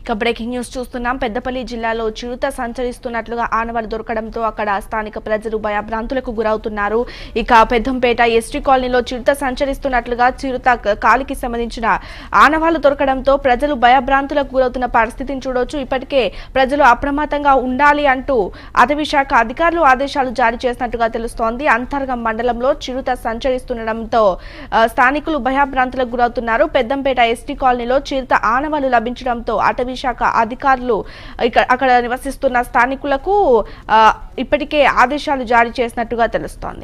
ఇక breaking news చూస్తున్నాం పెద్దపల్లి జిల్లాలో చిరుత సంచరిస్తున్నట్లుగా ఆనవాలు దొరకడంతో అక్కడ స్థానిక ప్రజలు భయభ్రాంతులకు గురవుతున్నారు ఇక పెద్దంపేట ఎస్టీ కాలనీలో చిరుత సంచరిస్తున్నట్లుగా చిరుత క- కాలికి సంబంధించిన ఆనవాలు దొరకడంతో ప్రజలు భయభ్రాంతులకు గురవుతున్న పరిస్థితిని చూడొచ్చు ఇప్పటికే ప్రజలు అప్రమత్తంగా ఉండాలి అంటూ అటవీ శాఖ అధికారులు ఆదేశాలు జారీ చేసినట్టుగా తెలుస్తోంది అంతర్గం మండలంలో చిరుత సంచరిస్తుండడంతో ఆ, స్థానికులు భయభ్రాంతులకు గురవుతున్నారు పెద్దంపేట ఎస్టీ కాలనీలో చిరుత ఆనవాలు లభించడంతో అటవీ శాఖ అధికారులు ఇక- అక్కడ నివసిస్తున్న స్థానికులకు ఆ, ఇప్పటికే ఆదేశాలు జారీ చేసినట్టుగా తెలుస్తోంది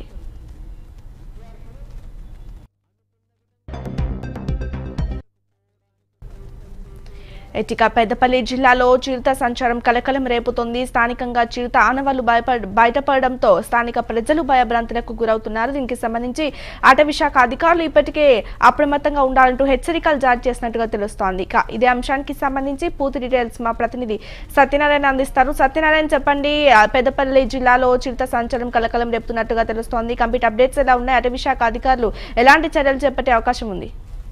ఇక పెద్దపల్లి జిల్లాలో చిరుత సంచారం కలకలం రేపుతోంది స్థానికంగా చిరుత ఆనవాళ్లు భయపడ బయటపడడంతో స్థానిక ప్రజలు భయభ్రాంతులకు గురవుతున్నారు దీనికి సంబంధించి అటవీ శాఖ అధికారులు ఇప్పటికే అప్రమత్తంగా ఉండాలంటూ హెచ్చరికలు జారీ చేసినట్టుగా తెలుస్తోంది ఇక ఇదే అంశానికి సంబంధించి పూర్తి డీటెయిల్స్ మా ప్రతినిధి సత్యనారాయణ అందిస్తారు సత్యనారాయణ చెప్పండి ఆ, పెద్దపల్లి జిల్లాలో చిరుత సంచారం కలకలం రేపుతున్నట్టుగా తెలుస్తోంది కంప్లీట్ అప్డేట్స్ ఎలా ఉన్నాయి అటవీ శాఖ అధికారులు ఎలాంటి చర్యలు చేపట్టే అవకాశం ఉంది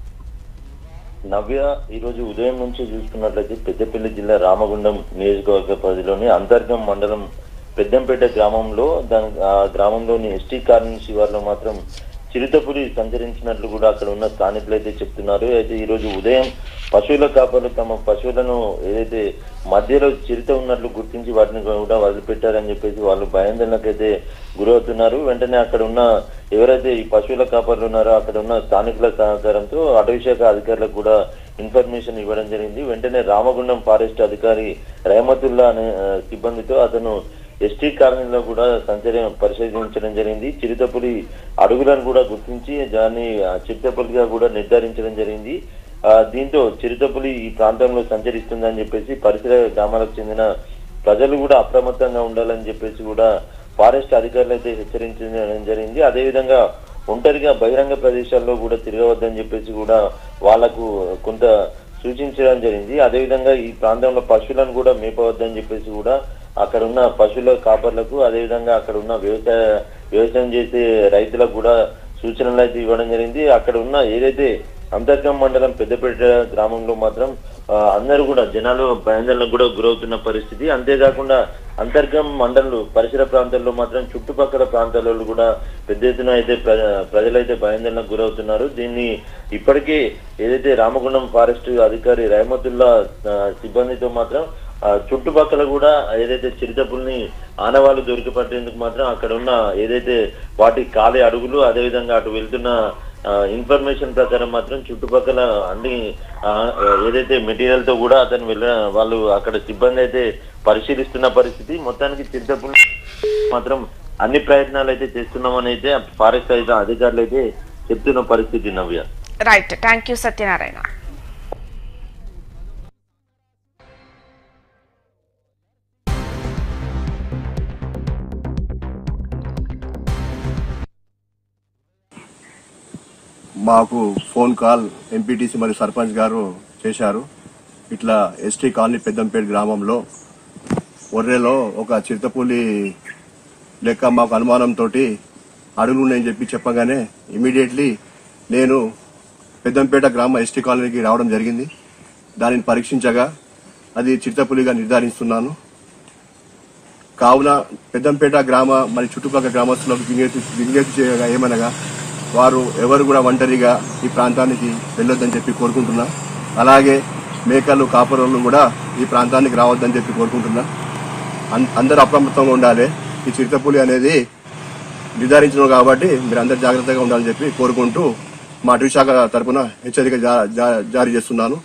నవ్య ఈ రోజు ఉదయం నుంచి చూసుకున్నట్లయితే పెద్దపల్లి జిల్లా రామగుండం నియోజకవర్గ పరిధిలోని అంతర్గం మండలం పెద్దంపేట గ్రామంలో దాని ఆ గ్రామంలోని ఎస్టీ కాలనీ శివార్లో మాత్రం చిరుతపులి సంచరించినట్లు కూడా అక్కడ ఉన్న స్థానికులు అయితే చెప్తున్నారు అయితే ఈ రోజు ఉదయం పశువుల కాపర్లు తమ పశువులను ఏదైతే మధ్యలో చిరుత ఉన్నట్లు గుర్తించి వాటిని కూడా వదిలిపెట్టారని చెప్పేసి వాళ్ళు భయాందోళనకైతే గురవుతున్నారు వెంటనే అక్కడ ఉన్న ఎవరైతే ఈ పశువుల కాపర్లు ఉన్నారో అక్కడ ఉన్న స్థానికుల సహకారంతో అటవీ శాఖ అధికారులకు కూడా ఇన్ఫర్మేషన్ ఇవ్వడం జరిగింది వెంటనే రామగుండం ఫారెస్ట్ అధికారి రహమతుల్లా అనే ఆ, సిబ్బందితో అతను ఎస్టీ కాలనీలో కూడా సంచలనం పరిశీలించడం జరిగింది చిరుతపులి అడుగులను కూడా గుర్తించి దాన్ని ఆ, చిరుతపులిగా కూడా నిర్ధారించడం జరిగింది ఆ, దీంతో చిరుతపులి ఈ ప్రాంతంలో సంచరిస్తుందని చెప్పేసి పరిసర గ్రామాలకు చెందిన ప్రజలు కూడా అప్రమత్తంగా ఉండాలని చెప్పేసి కూడా ఫారెస్ట్ అధికారులు అయితే హెచ్చరించడం జరిగింది అదేవిధంగా ఒంటరిగా బహిరంగ ప్రదేశాల్లో కూడా తిరగవద్దని చెప్పేసి కూడా వాళ్లకు కొంత సూచించడం జరిగింది అదేవిధంగా ఈ ప్రాంతంలో పశువులను కూడా మేపవద్దని చెప్పేసి కూడా అక్కడ ఉన్న పశువుల కాపర్లకు అదేవిధంగా అక్కడ ఉన్న వ్యవసాయ వ్యవసాయం చేసే రైతులకు కూడా సూచనలు అయితే ఇవ్వడం జరిగింది అక్కడ ఉన్న ఏదైతే అంతర్గం మండలం పెద్దపేట గ్రామంలో మాత్రం ఆ, అందరూ కూడా జనాలు భయాందోళనకు కూడా గురవుతున్న పరిస్థితి అంతేకాకుండా అంతర్గం మండలు పరిసర ప్రాంతాల్లో మాత్రం చుట్టుపక్కల ప్రాంతాలలో కూడా పెద్ద ఎత్తున అయితే ప్ర- ప్రజలైతే భయాందోళనకు గురవుతున్నారు దీన్ని ఇప్పటికే ఏదైతే రామగుండం ఫారెస్ట్ అధికారి రహమతుల్లా ఆ, సిబ్బందితో మాత్రం ఆ, చుట్టుపక్కల కూడా ఏదైతే చిరుతపుల్ని ఆనవాళ్ళు దొరికిపట్టేందుకు మాత్రం అక్కడ ఉన్న ఏదైతే వాటి కాలి అడుగులు అదేవిధంగా అటు వెళ్తున్న ఆ, ఇన్ఫర్మేషన్ ప్రకారం మాత్రం చుట్టుపక్కల అన్ని ఆ, ఏదైతే మెటీరియల్ తో కూడా అతను వెళ్ళ వాళ్ళు అక్కడ సిబ్బంది అయితే పరిశీలిస్తున్న పరిస్థితి మొత్తానికి చిరుతపుల్ని మాత్రం అన్ని ప్రయత్నాలు అయితే చేస్తున్నామని అయితే ఫారెస్ట్ అధికారులు అయితే చెప్తున్న పరిస్థితి Navya right thank you Satyanarayana మాకు ఫోన్ కాల్ ఎంపీటీసీ మరియు సర్పంచ్ గారు చేశారు ఇట్లా ఎస్టీ కాలనీ పెద్దంపేట గ్రామంలో ఒర్రెలో ఒక చిరుతపులి లెక్క మాకు అనుమానంతో అడుగులు ఉన్నాయని చెప్పి చెప్పగానే ఇమీడియట్లీ నేను పెద్దంపేట గ్రామ ఎస్టీ కాలనీకి రావడం జరిగింది దానిని పరీక్షించగా అది చిరుతపులిగా నిర్ధారిస్తున్నాను కావున పెద్దంపేట గ్రామ మరి చుట్టుపక్కల గ్రామస్తులకు విజ్ఞప్తి విజ్ఞప్తి చేయగా ఏమనగా వారు ఎవరు కూడా ఒంటరిగా ఈ ప్రాంతానికి వెళ్ళొద్దని చెప్పి కోరుకుంటున్నా అలాగే మేకలు కాపరోళ్ళు కూడా ఈ ప్రాంతానికి రావద్దని చెప్పి కోరుకుంటున్నా అన్- అందరూ అప్రమత్తంగా ఉండాలి ఈ చిరుతపులి అనేది నిర్ధారించడం కాబట్టి మీరు అందరు జాగ్రత్తగా ఉండాలని చెప్పి కోరుకుంటూ మా అటవీ శాఖ తరపున హెచ్చరిక జా- జా- జారీ చేస్తున్నాను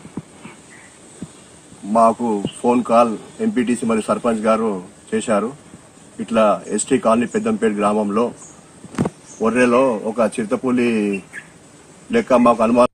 మాకు ఫోన్ కాల్ ఎంపీటీసీ మరియు సర్పంచ్ గారు చేశారు ఇట్లా ఎస్టీ కాలనీ పెద్దంపేట గ్రామంలో ఒర్రెలో ఒక చిరుతపులి లెక్క మాకు అనుమానం